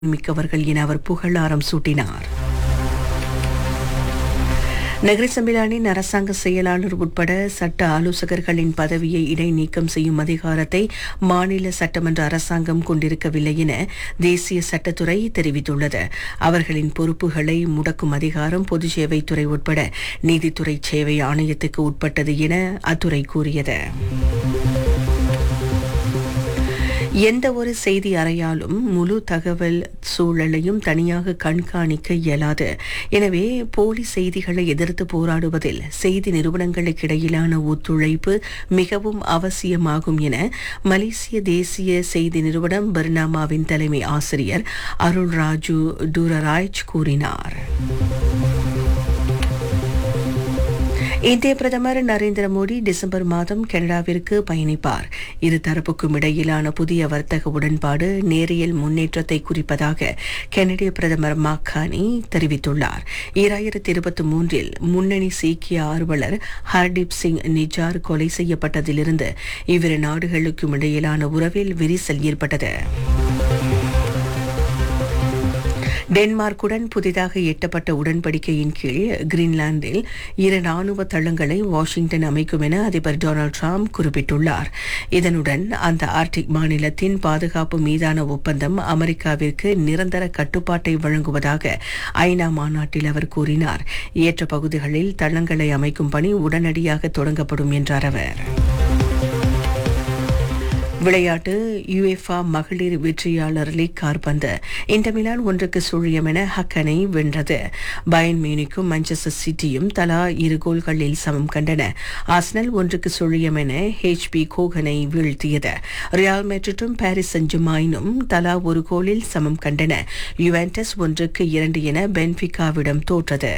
மிக்கவர்கள் என அவர் புகழாரம் சூட்டினார் நகர சம்பிலானின் அரசாங்க செயலாளர் உட்பட சட்ட ஆலோசகர்களின் பதவியை இடைநீக்கம் செய்யும் அதிகாரத்தை மாநில சட்டமன்ற அரசாங்கம் கொண்டிருக்கவில்லை என தேசிய சட்டத்துறை தெரிவித்துள்ளது அவர்களின் பொறுப்புகளை முடக்கும் அதிகாரம் பொது சேவைத்துறை உட்பட நீதித்துறை சேவை ஆணையத்துக்கு உட்பட்டது என அத்துறை கூறியது எந்த ஒரு செய்தி அறையாலும் முழு தகவல் சூழலையும் தனியாக கண்காணிக்க இயலாது எனவே போலி செய்திகளை எதிர்த்து போராடுவதில் செய்தி நிறுவனங்களுக்கு இடையிலான ஒத்துழைப்பு மிகவும் அவசியமாகும் என மலேசிய தேசிய செய்தி நிறுவனம் பர்னாமாவின் தலைமை ஆசிரியர் அருள் ராஜு டூரராய்ச் கூறினார் இந்திய பிரதமர் நரேந்திர மோடி டிசம்பர் மாதம் கனடாவிற்கு பயணிப்பார் இரு தரப்புக்கும் இடையிலான புதிய வர்த்தக உடன்பாடு நேரியல் முன்னேற்றத்தை குறிப்பதாக கனடிய பிரதமர் மாக்கானி தெரிவித்துள்ளார் ஈராயிரத்தி இருபத்தி மூன்றில் முன்னணி சீக்கிய ஆர்வலர் ஹர்தீப் சிங் நிஜார் கொலை செய்யப்பட்டதிலிருந்து இவ்விரு நாடுகளுக்கும் இடையிலான உறவில் விரிசல் ஏற்பட்டது டென்மார்க்குடன் புதிதாக எட்டப்பட்ட உடன்படிக்கையின் கீழ் கிரீன்லாந்தில் இரு ராணுவ தளங்களை வாஷிங்டன் அமைக்கும் என அதிபர் டொனால்டு டிரம்ப் குறிப்பிட்டுள்ளார் இதனுடன் அந்த ஆர்டிக் மாநிலத்தின் பாதுகாப்பு மீதான ஒப்பந்தம் அமெரிக்காவிற்கு நிரந்தர கட்டுப்பாட்டை வழங்குவதாக ஐநா மாநாட்டில் அவர் கூறினார் ஏற்ற பகுதிகளில் தளங்களை அமைக்கும் பணி உடனடியாக தொடங்கப்படும் என்றார் அவர் விளையாட்டு யுஎஃபா மகளிர் வெற்றியாளர் லீக் கார்பந்து இன்டர் மிலான் ஒன்றுக்கு சுழியம் என ஹக்கனை வென்றது பயன் மியூனிக்கும் மான்செஸ்டர் சிட்டியும் தலா இரு கோல்களில் சமம் கண்டன ஆஸ்னல் ஒன்றுக்கு சுழியம் என ஹெச்பி கோகனை வீழ்த்தியது ரியால் மெட்ரிட்டும் பாரிஸ் செஞ்சுமாயினும் தலா ஒரு கோலில் சமம் கண்டன யுவென்டஸ் ஒன்றுக்கு இரண்டு என பென்பிகாவிடம் தோற்றது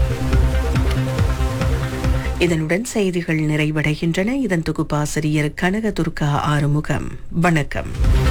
இதனுடன் செய்திகள் நிறைவடைகின்றன இதன் தொகுப்பாசிரியர் கனகதுர்கா ஆறுமுகம் வணக்கம்